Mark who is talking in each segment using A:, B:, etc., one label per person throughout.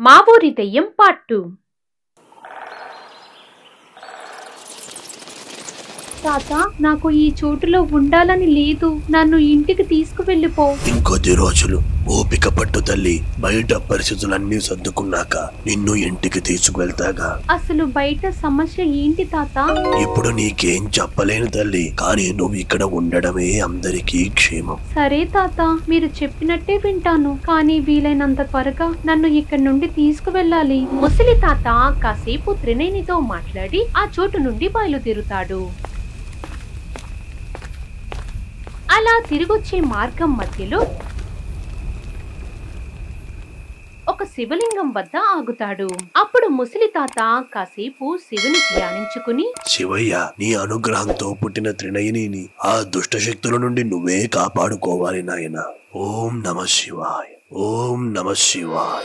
A: మా ఊరి దెయ్యం పార్ట్ టూ తాత నాకు ఈ చోటులో ఉండాలని లేదు నన్ను ఇంటికి తీసుకువెళ్ళిపో
B: ఇంకొద్ది రోజులు ఓపిక పట్టు తల్లి బయట పరిస్థితులన్నీ సర్దుకున్నాక నిన్ను ఇంటికి తీసుకువెళ్తాగా
A: అసలు బయట సమస్య ఏంటి తాత
B: ఇప్పుడు నీకేం చెప్పలేను తల్లి కానీ నువ్వు ఇక్కడ ఉండడమే అందరికీ క్షేమం
A: సరే తాత మీరు చెప్పినట్టే వింటాను కానీ వీలైనంత త్వరగా నన్ను ఇక్కడి నుండి తీసుకువెళ్ళాలి ముసలి తాత కాసేపు త్రినేనితో మాట్లాడి ఆ చోటు నుండి బయలుదేరుతాడు అలా తిరిగొచ్చే మార్గం మధ్యలో ఒక శివలింగం వద్ద ఆగుతాడు అప్పుడు ముసలి తాత కాసేపు శివుని ధ్యానించుకుని
B: శివయ్య నీ అనుగ్రహంతో పుట్టిన త్రినయనిని ఆ దుష్ట శక్తుల నుండి నువ్వే కాపాడుకోవాలి నాయన ఓం నమ శివాయ ఓం నమ శివాయ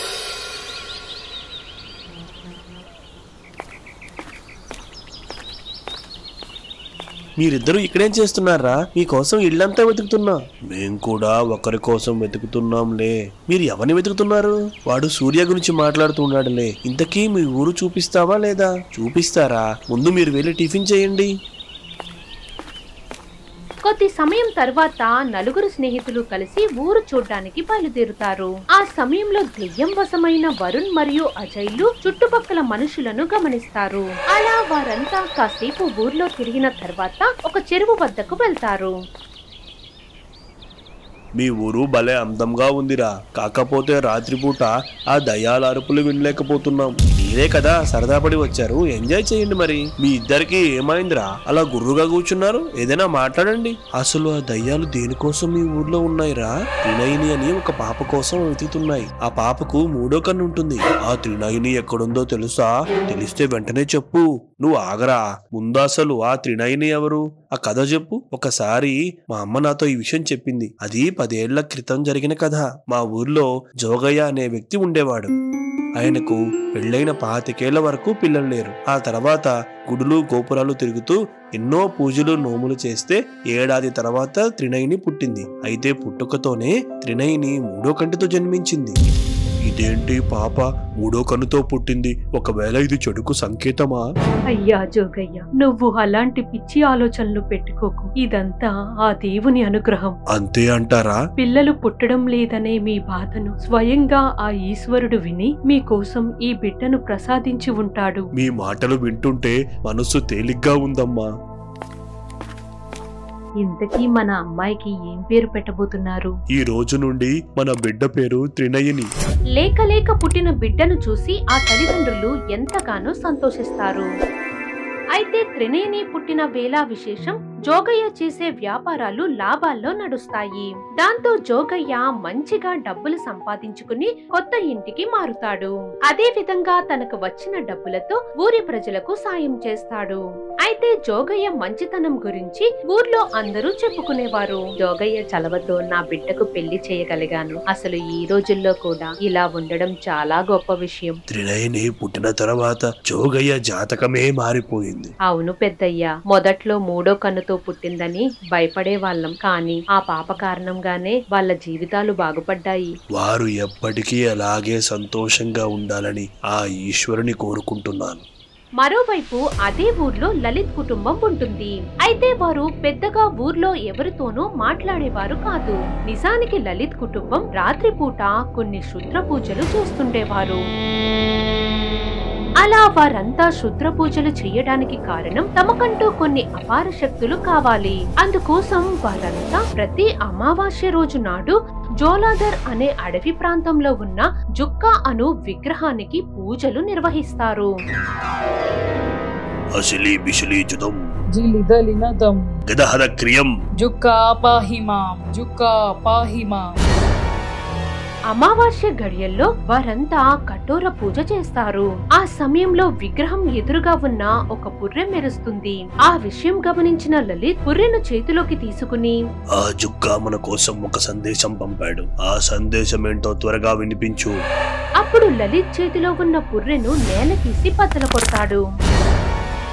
C: మీరిద్దరూ ఇక్కడేం చేస్తున్నారా మీకోసం ఇల్లంతా వెతుకుతున్నా
B: మేం కూడా ఒకరి కోసం వెతుకుతున్నాంలే
C: మీరు ఎవరిని వెతుకుతున్నారు వాడు సూర్య గురించి మాట్లాడుతున్నాడులే ఇంతకీ మీ ఊరు చూపిస్తావా లేదా చూపిస్తారా ముందు మీరు వెళ్ళి టిఫిన్ చేయండి
A: కొద్ది సమయం తర్వాత నలుగురు స్నేహితులు కలిసి ఊరు చూడ్డానికి బయలుదేరుతారు ఆ సమయంలో దెయ్యం వశమైన వరుణ్ మరియు అజయ్లు చుట్టుపక్కల మనుషులను గమనిస్తారు అలా వారంతా కాసేపు ఊర్లో తిరిగిన తర్వాత ఒక చెరువు వద్దకు వెళ్తారు
C: మీ ఊరు భలే అందంగా ఉందిరా కాకపోతే రాత్రిపూట ఆ దయ్యాల అరుపులు వినలేకపోతున్నాం మీరే కదా సరదా పడి వచ్చారు ఎంజాయ్ చేయండి మరి మీ ఇద్దరికి ఏమైందిరా అలా గుర్రుగా కూర్చున్నారు ఏదైనా మాట్లాడండి అసలు ఆ దయ్యాలు దేనికోసం మీ ఊర్లో ఉన్నాయిరా త్రినయిని అని ఒక పాప కోసం వెతుకుతున్నాయి ఆ పాపకు మూడో కన్ను ఉంటుంది ఆ త్రినయిని ఎక్కడుందో తెలుసా తెలిస్తే వెంటనే చెప్పు నువ్వు ఆగరా ముందు అసలు ఆ త్రినయిని ఎవరు ఆ కథ చెప్పు ఒకసారి మా అమ్మ నాతో ఈ విషయం చెప్పింది అది పదేళ్ల క్రితం జరిగిన కథ మా ఊర్లో జోగయ్య అనే వ్యక్తి ఉండేవాడు ఆయనకు పెళ్ళైన పాతికేళ్ల వరకు పిల్లలు లేరు ఆ తర్వాత గుడులు గోపురాలు తిరుగుతూ ఎన్నో పూజలు నోములు చేస్తే ఏడాది తర్వాత త్రినయిని పుట్టింది అయితే పుట్టుకతోనే త్రినయిని మూడో కంటితో జన్మించింది ఇదేంటి పాప మూడో కన్నుతో పుట్టింది ఒకవేళ ఇది చెడుకు సంకేతమా
A: అయ్యా జోగయ్య నువ్వు అలాంటి పిచ్చి ఆలోచనలు పెట్టుకోకు ఇదంతా ఆ దేవుని అనుగ్రహం
C: అంతే అంటారా
A: పిల్లలు పుట్టడం లేదనే మీ బాధను స్వయంగా ఆ ఈశ్వరుడు విని మీకోసం ఈ బిడ్డను ప్రసాదించి ఉంటాడు
C: మీ మాటలు వింటుంటే మనసు తేలిగ్గా ఉందమ్మా
A: ఇంతకీ మన అమ్మాయికి ఏం పేరు పెట్టబోతున్నారు
C: ఈ రోజు నుండి మన బిడ్డ పేరు త్రినయిని
A: లేక లేక పుట్టిన బిడ్డను చూసి ఆ తల్లిదండ్రులు ఎంతగానో సంతోషిస్తారు అయితే త్రినేని పుట్టిన వేళ విశేషం జోగయ్య చేసే వ్యాపారాలు లాభాల్లో నడుస్తాయి దాంతో జోగయ్య మంచిగా డబ్బులు సంపాదించుకుని కొత్త ఇంటికి మారుతాడు అదే విధంగా తనకు వచ్చిన డబ్బులతో ఊరి ప్రజలకు సాయం చేస్తాడు అయితే జోగయ్య మంచితనం గురించి ఊర్లో అందరూ చెప్పుకునేవారు జోగయ్య చలవతో నా బిడ్డకు పెళ్లి చేయగలిగాను అసలు ఈ రోజుల్లో కూడా ఇలా ఉండడం చాలా గొప్ప విషయం
B: త్రినయని పుట్టిన తర్వాత జోగయ్య జాతకమే మారిపోయింది
A: అవును పెద్దయ్య మొదట్లో మూడో కన్నుతో పుట్టిందని భయపడే వాళ్ళం కానీ ఆ పాప కారణంగానే వాళ్ళ జీవితాలు బాగుపడ్డాయి
B: వారు ఎప్పటికీ అలాగే సంతోషంగా ఉండాలని ఆ ఈశ్వరుని కోరుకుంటున్నాను
A: మరోవైపు అదే ఊర్లో లలిత్ కుటుంబం ఉంటుంది అయితే వారు పెద్దగా ఊర్లో ఎవరితోనూ మాట్లాడేవారు కాదు నిజానికి లలిత్ కుటుంబం రాత్రిపూట కొన్ని శుద్ర పూజలు చేస్తుండేవారు అలా వారంతా శుద్ర పూజలు చేయడానికి కారణం తమకంటూ కొన్ని అపార శక్తులు కావాలి అందుకోసం వారంతా ప్రతి అమావాస్య రోజు నాడు జోలాదర్ అనే అడవి ప్రాంతంలో ఉన్న జుక్కా అను విగ్రహానికి పూజలు నిర్వహిస్తారు
B: అసిలి బిసిలి జుదం
D: జిలిదలినదం
B: గదహద క్రియం
D: జుక్కా పాహిమాం జుక్కా పాహిమాం
A: అమావాస్య గడియల్లో వారంతా కఠోర పూజ చేస్తారు ఆ సమయంలో విగ్రహం ఎదురుగా ఉన్న ఒక పుర్రె మెరుస్తుంది ఆ విషయం గమనించిన లలిత్ పుర్రెను చేతిలోకి తీసుకుని
B: ఆ జుక్కా మన కోసం ఒక సందేశం పంపాడు ఆ సందేశం ఏంటో త్వరగా వినిపించు
A: అప్పుడు లలిత్ చేతిలో ఉన్న పుర్రెను నేల తీసి బద్దల కొడతాడు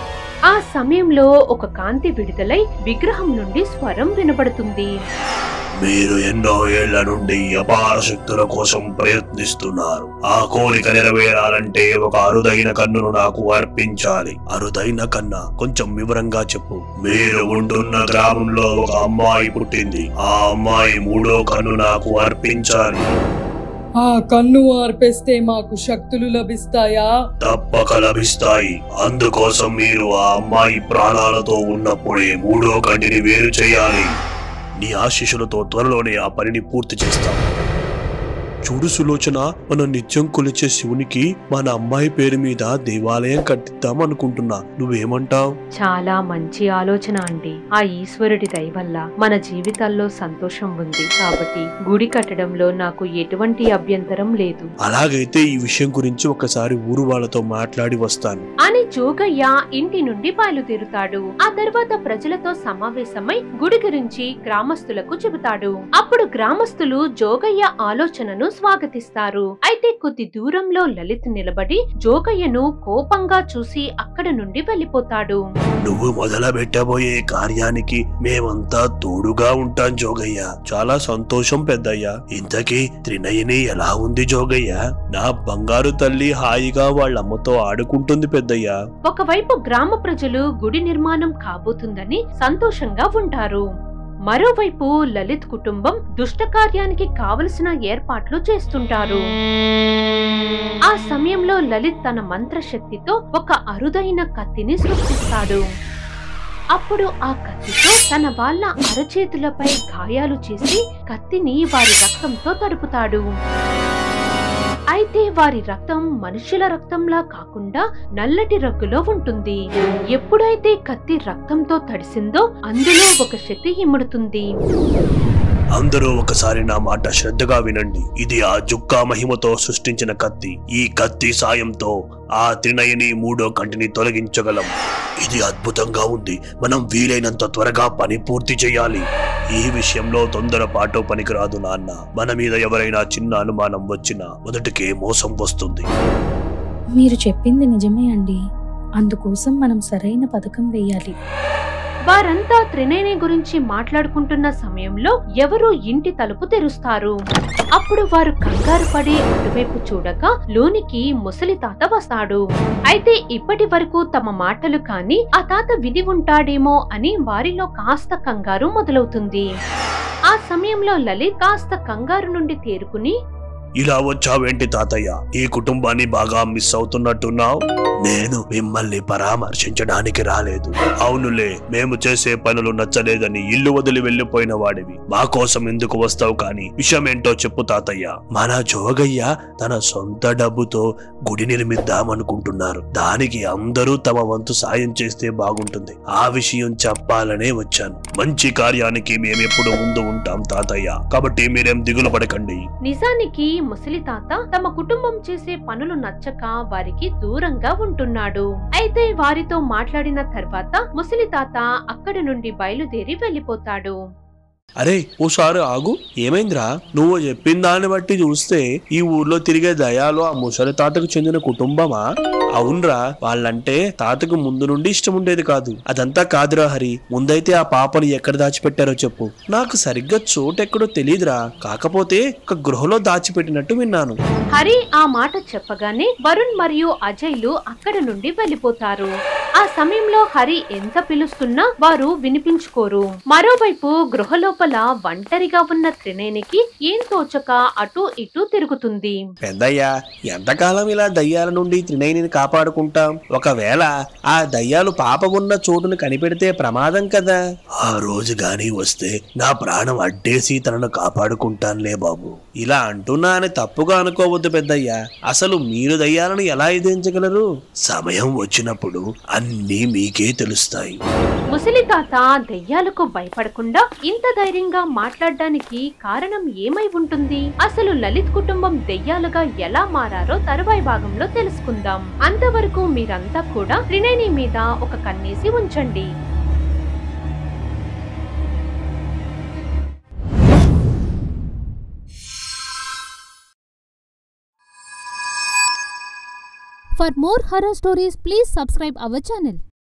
A: ఆ సమయంలో ఒక కాంతి విడుదలై విగ్రహం నుండి స్వరం వినబడుతుంది
B: మీరు ఎన్నో ఏళ్ల నుండి అపార శక్తుల కోసం ప్రయత్నిస్తున్నారు ఆ కోరిక నెరవేరాలంటే ఒక అరుదైన కన్నును నాకు అర్పించాలి అరుదైన కన్నా కొంచెం వివరంగా చెప్పు మీరు ఉంటున్న గ్రామంలో ఒక అమ్మాయి పుట్టింది ఆ అమ్మాయి మూడో కన్ను నాకు అర్పించాలి
D: ఆ కన్ను ఆర్పేస్తే మాకు శక్తులు లభిస్తాయా
B: తప్పక లభిస్తాయి అందుకోసం మీరు ఆ అమ్మాయి ప్రాణాలతో ఉన్నప్పుడే మూడో కంటిని వేరు చేయాలి నీ ఆశీస్సులతో త్వరలోనే ఆ పనిని పూర్తి చేస్తాం
C: చూడు సులోచన మనం నిత్యం కొలిచే శివునికి మన అమ్మాయి పేరు మీద దేవాలయం కట్టిద్దాం అనుకుంటున్నా నువ్వేమంటావ్
A: చాలా మంచి ఆలోచన అండి ఆ ఈశ్వరుడి దయ వల్ల మన జీవితాల్లో సంతోషం ఉంది కాబట్టి గుడి కట్టడంలో నాకు ఎటువంటి అభ్యంతరం లేదు
C: అలాగైతే ఈ విషయం గురించి ఒకసారి ఊరు వాళ్ళతో మాట్లాడి వస్తాను
A: అని జోగయ్య ఇంటి నుండి బయలుదేరుతాడు ఆ తర్వాత ప్రజలతో సమావేశమై గుడి గురించి గ్రామస్తులకు చెబుతాడు అప్పుడు గ్రామస్తులు జోగయ్య ఆలోచనను స్వాగతిస్తారు అయితే కొద్ది దూరంలో లలిత్ నిలబడి జోగయ్యను కోపంగా చూసి అక్కడ నుండి వెళ్ళిపోతాడు
B: నువ్వు మొదలు పెట్టబోయే కార్యానికి మేమంతా తోడుగా ఉంటాం జోగయ్య
C: చాలా సంతోషం పెద్దయ్యా
B: ఇంతకీ త్రినయని ఎలా ఉంది జోగయ్య
C: నా బంగారు తల్లి హాయిగా వాళ్ళ అమ్మతో ఆడుకుంటుంది పెద్దయ్యా
A: ఒకవైపు గ్రామ ప్రజలు గుడి నిర్మాణం కాబోతుందని సంతోషంగా ఉంటారు మరోవైపు లలిత్ కుటుంబం దుష్ట కార్యానికి కావలసిన ఏర్పాట్లు చేస్తుంటారు ఆ సమయంలో లలిత్ తన మంత్రశక్తితో ఒక అరుదైన కత్తిని సృష్టిస్తాడు అప్పుడు ఆ కత్తితో తన వాళ్ళ అరచేతులపై గాయాలు చేసి కత్తిని వారి రక్తంతో తడుపుతాడు అయితే వారి రక్తం మనుషుల రక్తంలా కాకుండా నల్లటి రంగులో ఉంటుంది ఎప్పుడైతే కత్తి రక్తంతో తడిసిందో అందులో ఒక శక్తి ఇముడుతుంది
B: అందరూ ఒకసారి నా మాట శ్రద్ధగా వినండి ఇది ఆ జుక్కా మహిమతో సృష్టించిన కత్తి ఈ కత్తి సాయంతో ఆ త్రినయని మూడో కంటిని తొలగించగలం ఇది అద్భుతంగా ఉంది మనం వీలైనంత త్వరగా పని పూర్తి చేయాలి ఈ విషయంలో తొందరపాటు పనికిరాదు నాన్న మన మీద ఎవరైనా చిన్న అనుమానం వచ్చినా మొదటికే మోసం వస్తుంది
E: మీరు చెప్పింది నిజమే అండి అందుకోసం మనం సరైన పథకం వేయాలి
A: వారంతా త్రినేని గురించి మాట్లాడుకుంటున్న సమయంలో ఎవరో ఇంటి తలుపు తెరుస్తారు అప్పుడు వారు కంగారు పడి అటువైపు చూడగా లోనికి ముసలి తాత వస్తాడు అయితే ఇప్పటి వరకు తమ మాటలు కాని ఆ తాత విని ఉంటాడేమో అని వారిలో కాస్త కంగారు మొదలవుతుంది ఆ సమయంలో లలిత్ కాస్త కంగారు నుండి తేరుకుని
B: ఇలా వచ్చావేంటి తాతయ్య ఈ కుటుంబాన్ని బాగా మిస్ అవుతున్నట్టున్నావు నేను మిమ్మల్ని పరామర్శించడానికి రాలేదు అవునులే మేము చేసే పనులు నచ్చలేదని ఇల్లు వదిలి వెళ్లిపోయిన వాడివి మా కోసం ఎందుకు వస్తావు కానీ విషయం ఏంటో చెప్పు తాతయ్య మన జోగయ్య తన సొంత డబ్బుతో గుడి నిర్మిద్దామనుకుంటున్నారు దానికి అందరూ తమ వంతు సాయం చేస్తే బాగుంటుంది ఆ విషయం చెప్పాలనే వచ్చాను మంచి కార్యానికి మేమెప్పుడు ముందు ఉంటాం తాతయ్య కాబట్టి మీరేం దిగులు పడకండి
A: నిజానికి ముసలి తాత తమ కుటుంబం చేసే పనులు నచ్చక వారికి దూరంగా ఉంటున్నాడు అయితే వారితో మాట్లాడిన తర్వాత ముసలి తాత అక్కడి నుండి బయలుదేరి వెళ్ళిపోతాడు
C: అరే ఓసారి ఆగు ఏమైందిరా నువ్వు చెప్పిన దాన్ని బట్టి చూస్తే ఈ ఊర్లో తిరిగే దయాలు ఆ ముసలి తాతకు చెందిన కుటుంబమా అవునరా వాళ్ళంటే తాతకు ముందు నుండి ఇష్టం ఉండేది కాదు అదంతా కాదురా హరి ముందైతే ఆ పాపని ఎక్కడ దాచిపెట్టారో చెప్పు నాకు సరిగ్గా చోటు ఎక్కడో తెలియదురా కాకపోతే ఒక గృహలో దాచిపెట్టినట్టు విన్నాను
A: హరి ఆ మాట చెప్పగానే వరుణ్ మరియు అజయ్లు అక్కడ నుండి వెళ్ళిపోతారు ఆ సమయంలో హరి ఎంత పిలుస్తున్నా వారు వినిపించుకోరు మరోవైపు గృహ లోపల ఒంటరిగా ఉన్న త్రినేనికి ఏం తోచక అటు ఇటు తిరుగుతుంది
C: పెద్దయ్యా ఎంతకాలం ఇలా దయ్యాల నుండి త్రినయనిని కాపాడుకుంటాం ఒకవేళ ఆ దయ్యాలు పాపమున్న చోటును కనిపెడితే ప్రమాదం కదా
B: ఆ రోజు గాని వస్తే నా ప్రాణం అడ్డేసి తనను కాపాడుకుంటానులే బాబు
C: ఇలా అంటున్నా అని తప్పుగా అనుకోవద్దు పెద్దయ్యా అసలు మీరు దయ్యాలను ఎలా ఎదిరించగలరు
B: సమయం వచ్చినప్పుడు అన్నీ మీకే తెలుస్తాయి
A: ముసలి తాత దెయ్యాలకు భయపడకుండా ఇంత ధైర్యంగా మాట్లాడడానికి కారణం ఏమై ఉంటుంది అసలు లలిత్ కుటుంబం దెయ్యాలుగా ఎలా మారారో తరువాయి భాగంలో తెలుసుకుందాం అంతవరకు మీరంతా కూడా త్రినేని మీద ఒక కన్నేసి ఉంచండి
F: For more horror stories, please subscribe our channel.